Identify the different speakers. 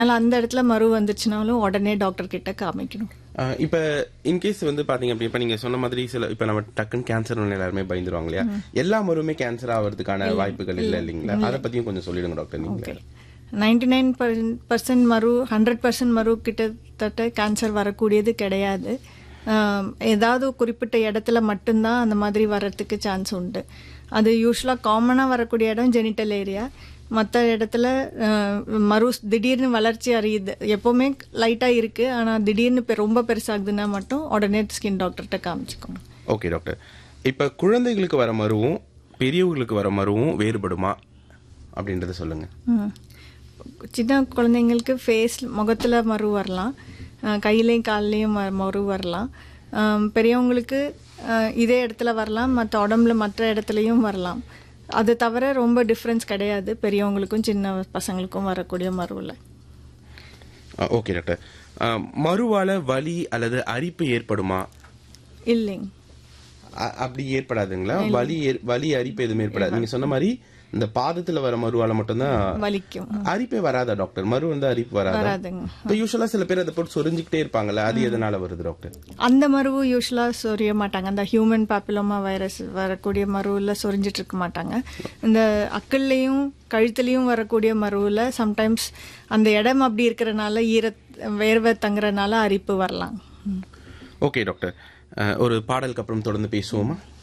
Speaker 1: அதனால அந்த இடத்துல மறு வந்துச்சுனாலும் உடனே டாக்டர் கிட்ட காமிக்கணும்
Speaker 2: ஆஹ் இப்ப இன்கேஸ் வந்து பாத்தீங்க அப்படி இப்ப நீங்க சொன்ன மாதிரி சில இப்ப நம்ம டக்குன்னு கேன்சர் எல்லாருமே பயந்துருவாங்க இல்லையா எல்லா மருவுமே கேன்சர் ஆகிறதுக்கான வாய்ப்புகள் இல்ல இல்லைங்களா அதை பத்தியும் கொஞ்சம் சொல்லிடுங்க டாக்டர் நீங்க
Speaker 1: நைன்டி நைன் பர்சன்ட் மறு ஹண்ட்ரட் பர்சன்ட் மறு கிட்டத்தட்ட கேன்சர் வரக்கூடியது கிடையாது ஆம், ஏதாவது குறிப்பிட்ட இடத்துல மட்டும்தான் அந்த மாதிரி வர்றதுக்கு சான்ஸ் உண்டு அது யூஸ்வலாக காமனாக வரக்கூடிய இடம் ஜெனிட்டல் ஏரியா மற்ற இடத்துல அஹ், மறு திடீர்னு வளர்ச்சி அறியுது எப்போவுமே லைட்டாக இருக்குது ஆனால் திடீர்னு பெ- ரொம்ப பெருசாகுதுன்னா மட்டும் உடனே ஸ்கின் டாக்டர்கிட்ட காமிச்சுக்கணும்
Speaker 2: ஓகே டாக்டர் இப்ப குழந்தைகளுக்கு வர மருவும் பெரியவங்களுக்கு வர மருவும் வேறுபடுமா அப்படின்றத சொல்லுங்க
Speaker 1: ம். சின்ன குழந்தைங்களுக்கு ஃபேஸ் முகத்தில் மறு வரலாம் அஹ் கையிலையும் கால்லையும் ம- மறு வரலாம் அஹ் பெரியவங்களுக்கு அஹ் இதே இடத்துல வரலாம் மற்ற உடம்புல மற்ற இடத்துலையும் வரலாம் அது தவிர ரொம்ப டிஃப்ரென்ஸ் கிடையாது பெரியவங்களுக்கும் சின்ன பசங்களுக்கும் வரக்கூடிய மருவில்
Speaker 2: ஓகே டாக்டர் ஆஹ் மருவால வலி அல்லது அரிப்பு ஏற்படுமா
Speaker 1: இல்லைங்க
Speaker 2: அ- அப்படி ஏற்படாதுங்களா வலி ஏற்- வலி அரிப்பு எதுவுமே ஏற்படாது நீங்க சொன்ன மாதிரி இந்த பாதத்துல வர மருவால மட்டும்தான்
Speaker 1: வலிக்கும்
Speaker 2: அரிப்பே வராதா டாக்டர் மரு வந்து அரிப்பு வராதா
Speaker 1: வராதுங்க
Speaker 2: இப்ப யூஸ்வலா சில பேர் அதை போட்டு சொரிஞ்சுக்கிட்டே இருப்பாங்கல்ல அது எதனால வருது டாக்டர்
Speaker 1: அந்த மருவு யூஸ்வலாக சொரிய மாட்டாங்க அந்த ஹியூமன் பாப்பிலோமா வைரஸ் வரக்கூடிய மருவில் சொரிஞ்சிட்டு இருக்க மாட்டாங்க இந்த அக்கல்லையும் கழுத்துலையும் வரக்கூடிய மருவில் சம்டைம்ஸ் அந்த இடம் அப்படி இருக்கிறனால ஈர வேர்வை தங்குறனால அரிப்பு வரலாம் ம்.
Speaker 2: ஓகே டாக்டர் அஹ், ஒரு பாடலுக்கு அப்புறம் தொடர்ந்து பேசுவோமா